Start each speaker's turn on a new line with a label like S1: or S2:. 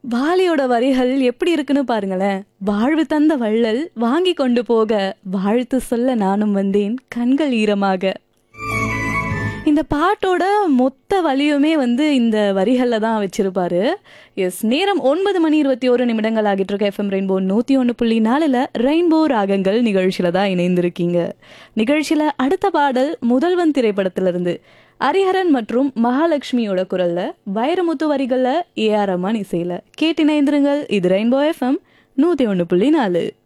S1: வாலியோட வரிகள் எப்படி இருக்குன்னு பாருங்களேன் வாழ்வு தந்த வள்ளல் வாங்கி கொண்டு போக வாழ்த்து சொல்ல நானும் வந்தேன் கண்கள் ஈரமாக இந்த பாட்டோட மொத்த வலியுமே வந்து இந்த வரிகளில் தான் வச்சிருப்பாரு எஸ் நேரம் ஒன்பது மணி இருபத்தி ஒரு நிமிடங்கள் ஆகிட்டு இருக்க எஃப்எம் ரெயின்போ நூற்றி ஒன்று புள்ளி நாலில் ரெயின்போ ராகங்கள் நிகழ்ச்சியில் தான் இணைந்திருக்கீங்க நிகழ்ச்சியில் அடுத்த பாடல் முதல்வன் திரைப்படத்திலிருந்து ஹரிஹரன் மற்றும் மகாலட்சுமியோட குரல்ல வைரமுத்து வரிகளில் ஏஆர் ரஹ்மான் இசையில் கேட்டு இணைந்திருங்கள் இது ரெயின்போ எஃப்எம் நூற்றி ஒன்று புள்ளி நாலு